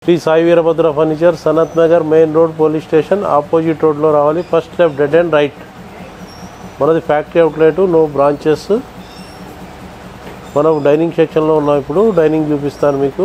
Shri Sai Veerabhadra furniture Sanath Nagar main road police station opposite రోడ్లో రావాలి first left dead and right మనది factory outlet no branches మనం dining సెక్షన్లో ఉన్నాం ఇప్పుడు డైనింగ్ చూపిస్తాను మీకు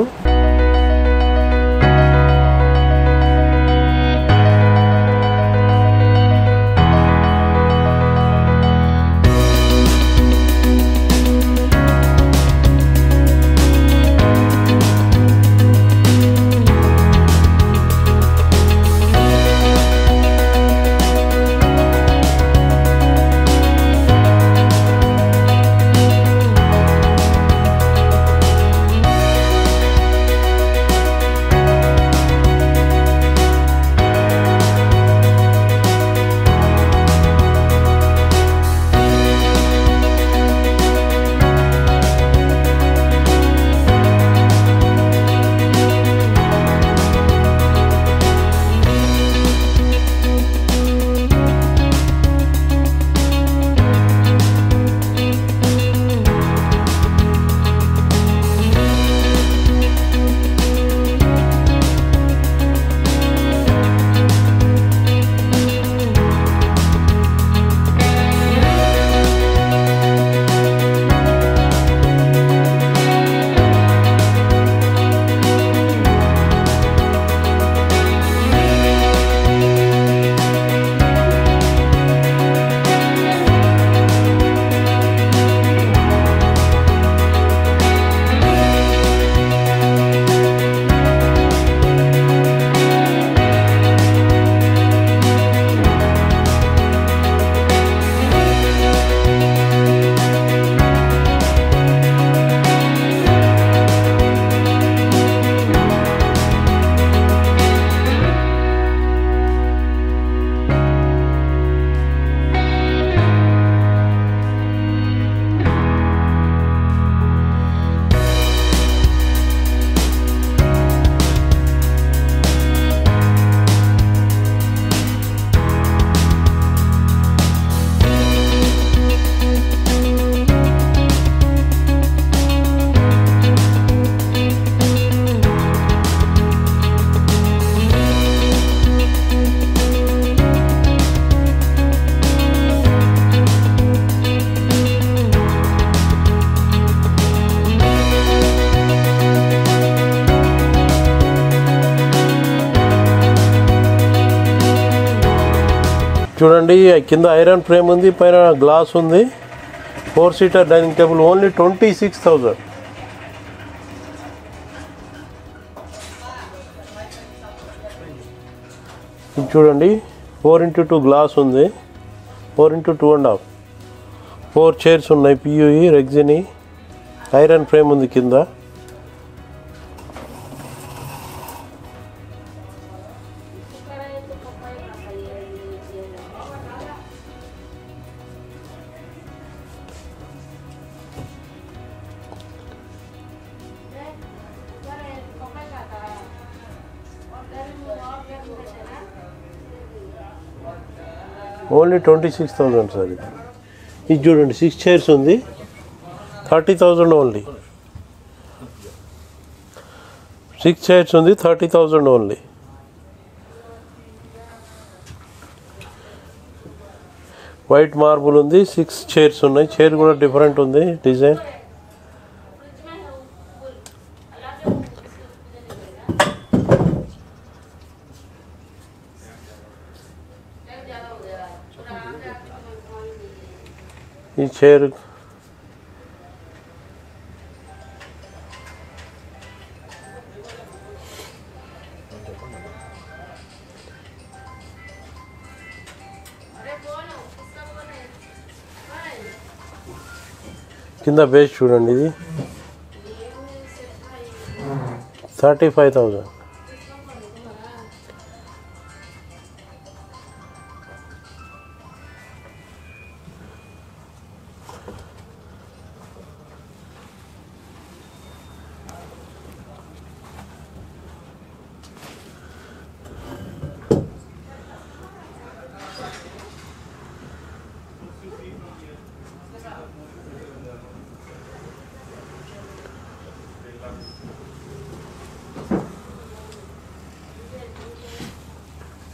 చూడండి కింద ఐరన్ ఫ్రేమ్ ఉంది పైన గ్లాస్ ఉంది four seater dining table only twenty six thousand ఇది చూడండి ఫోర్ ఇంటూ టూ గ్లాస్ ఉంది four into two and half four chairs ఉన్నాయి పియూఈ రెగ్జిని ఐరన్ ఫ్రేమ్ ఉంది కింద only twenty six thousand sir ఇది ఇది చూడండి సిక్స్ చైర్స్ ఉంది thirty thousand only six chairs ఉంది thirty thousand only white marble ఉంది సిక్స్ చైర్స్ ఉన్నాయి చైర్ కూడా డిఫరెంట్ ఉంది డిజైన్ ఈ చైర్ కింద బేస్ చూడండి ఇది thirty five thousand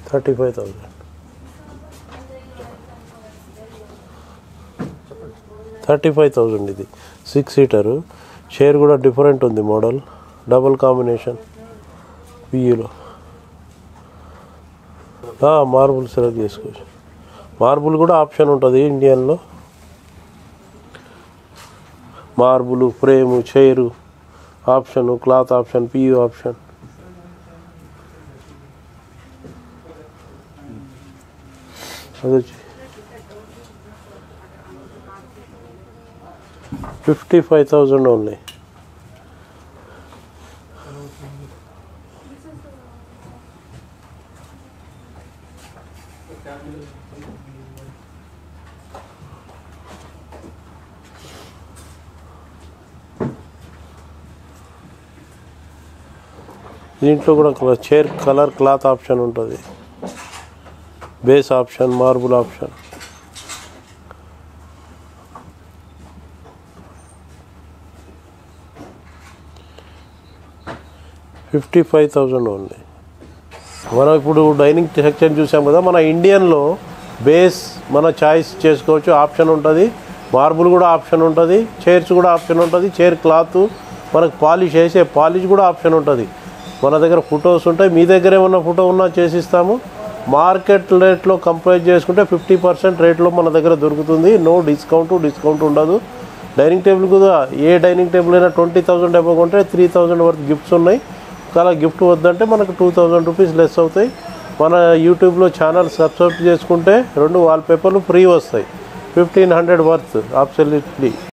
thirty five thousand thirty five thousand ఇది సిక్స్ సీటరు చైర్ కూడా డిఫరెంట్ ఉంది మోడల్ డబుల్ కాంబినేషన్ పియూలో మార్బుల్ సెలెక్ట్ చేసుకోవచ్చు మార్బుల్ కూడా ఆప్షన్ ఉంటుంది ఇండియన్లో marble frame chair option cloth option PU option అది వచ్చి ఫిఫ్టీ ఫైవ్ థౌజండ్ ఓన్లీ దీంట్లో కూడా colour chair colour cloth option ఉంటుంది base option marble option fifty five thousand only మనం ఇప్పుడు డైనింగ్ సెక్షన్ చూసాం కదా మన ఇండియన్లో బేస్ మన చాయిస్ చేసుకోవచ్చు ఆప్షన్ ఉంటుంది మార్బుల్ కూడా ఆప్షన్ ఉంటుంది చైర్స్ కూడా ఆప్షన్ ఉంటుంది చైర్ క్లాత్ మనకు పాలిష్ వేసే పాలిష్ కూడా ఆప్షన్ ఉంటుంది మన దగ్గర ఫొటోస్ ఉంటాయి మీ దగ్గర ఏమన్నా ఫోటో ఉన్నా చేసిస్తాము మార్కెట్ రేట్లో కంపేర్ చేసుకుంటే ఫిఫ్టీ పర్సెంట్ రేట్లో మన దగ్గర దొరుకుతుంది నో డిస్కౌంట్ డిస్కౌంట్ ఉండదు డైనింగ్ టేబుల్ కూడా ఏ డైనింగ్ టేబుల్ అయినా ట్వంటీ థౌసండ్ అబౌవ్ కొంటే త్రీ థౌసండ్ వరకు గిఫ్ట్స్ ఉన్నాయి ఒకవేళ గిఫ్ట్ వద్దంటే మనకు టూ థౌజండ్ రూపీస్ లెస్ అవుతాయి మన యూట్యూబ్లో ఛానల్ సబ్స్క్రైబ్ చేసుకుంటే రెండు వాల్ పేపర్లు ఫ్రీ వస్తాయి ఫిఫ్టీన్ హండ్రెడ్ వర్త్ అబ్సల్యూట్లీ